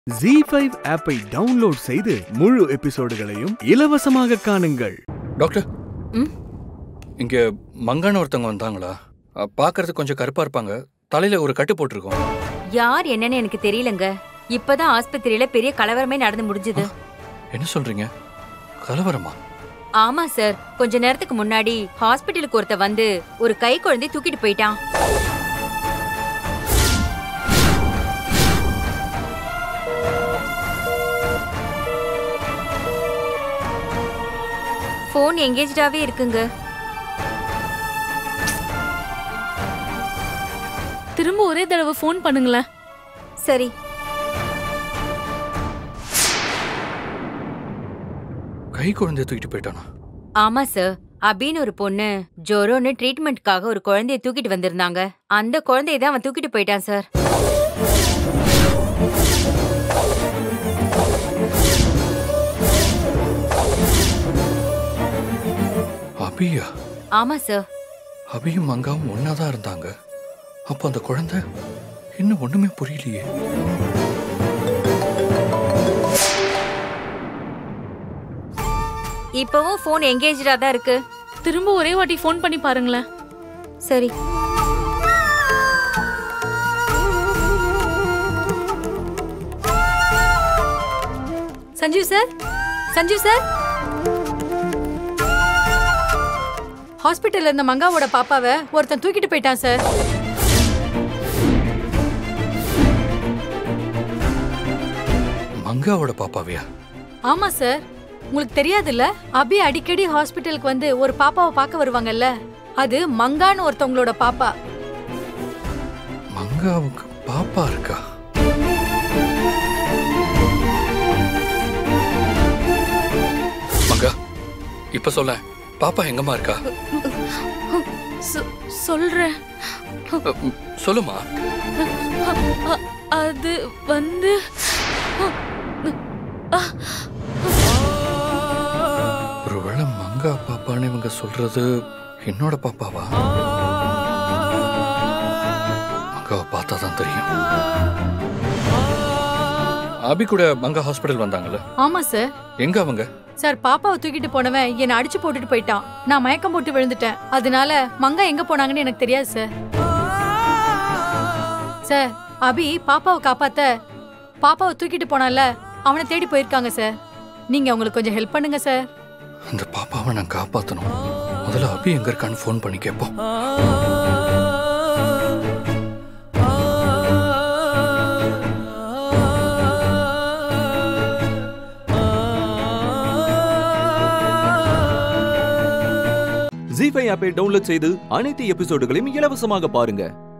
G five ஆப்பை download செய்து முழு எபிசோடுகளையும் இலவசமாக காணுங்கள் டாக்டர் ம்? இங்க மங்கான ஒருத்தவங்க வந்தாங்களா அ, பார்க்கறதுக்கு கொஞ்சம் கருப்பா இருப்பாங்க தலையில ஒரு கட்டு போட்டிருக்கோம் யார் என்னன்னு எனக்கு தெரியலங்க இப்பதான் ஆஸ்பத்திரியில பெரிய கலவரமே நடந்து முடிஞ்சது என்ன சொல்றீங்க கலவரமா ஆமா சார் கொஞ்ச நேரத்துக்கு முன்னாடி ஹாஸ்பிட்டலுக்கு ஒருத்த வந்து ஒரு கை குழந்தை தூக்கிட்டு போயிட்டான் ஃபோன் எங்கேஜ்டாவே இருக்குங்க திரும்ப ஒரே தடவை ஃபோன் பண்ணுங்களேன் சரி கை குழந்தைய தூக்கிட்டு போயிட்டானா ஆமா சார் அபின்னு ஒரு பொண்ணு ஜொரோன்னு ட்ரீட்மெண்ட்காக ஒரு குழந்தைய தூக்கிட்டு வந்திருந்தாங்க அந்த குழந்தைய தான் அவன் தூக்கிட்டு போயிட்டான் சார் அபியா ஆமா சார் அபியும் மங்காவும் ஒன்னா தான் இருந்தாங்க அப்போ அந்த குழந்தை இன்னும் ஒண்ணுமே புரியலையே இப்பவும் ஃபோன் எங்கேஜ்டா தான் இருக்கு திரும்ப ஒரே வாட்டி ஃபோன் பண்ணி பாருங்களேன் சரி சஞ்சீவ் சார் சஞ்சீவ் சார் ஹாஸ்பிட்டல்ல இருந்த மங்காவோட பாப்பாவை ஒருத்தன் தூக்கிட்டு போயிட்டான் சார் மங்காவோட பாப்பாவியா ஆமா சார் உங்களுக்கு தெரியாதுல்ல அபி அடிக்கடி ஹாஸ்பிட்டலுக்கு வந்து ஒரு பாப்பாவை பார்க்க வருவாங்கல்ல அது மங்கான்னு ஒருத்தவங்களோட பாப்பா மங்காவுக்கு பாப்பா இருக்கா மங்கா இப்ப சொல்ல பாப்பா எங்கம்மா இருக்கா சொ- சொல்றேன் அ, ம், சொல்லுமா அ- அது வந்து ஒருவேளை மங்கா பாப்பான்னு இவங்க சொல்றது என்னோட பாப்பாவா மங்காவை பார்த்தா தான் தெரியும் அபி கூட மங்கா ஹாஸ்பிட்டல் வந்தாங்கல்ல ஆமா சார் எங்க அவங்க சார் பாப்பாவை தூக்கிட்டு போனவன் என்னை அடிச்சு போட்டுட்டு போயிட்டான் நான் மயக்கம் போட்டு விழுந்துட்டேன் அதனால மங்கா எங்க போனாங்கன்னு எனக்கு தெரியாது சார் சார் அபி பாப்பாவை காப்பாத்த பாப்பாவை தூக்கிட்டு போனான்ல அவனை தேடி போயிருக்காங்க சார் நீங்க அவங்களுக்கு கொஞ்சம் ஹெல்ப் பண்ணுங்க சார் அந்த பாப்பாவை நான் காப்பாத்தணும் முதல்ல அபி எங்க இருக்கான்னு ஃபோன் பண்ணி கேட்போம் ஜி ஃபைவ் ஆப்பை டவுன்லோட் செய்து அனைத்து எபிசோடுகளையும் இலவசமாக பாருங்க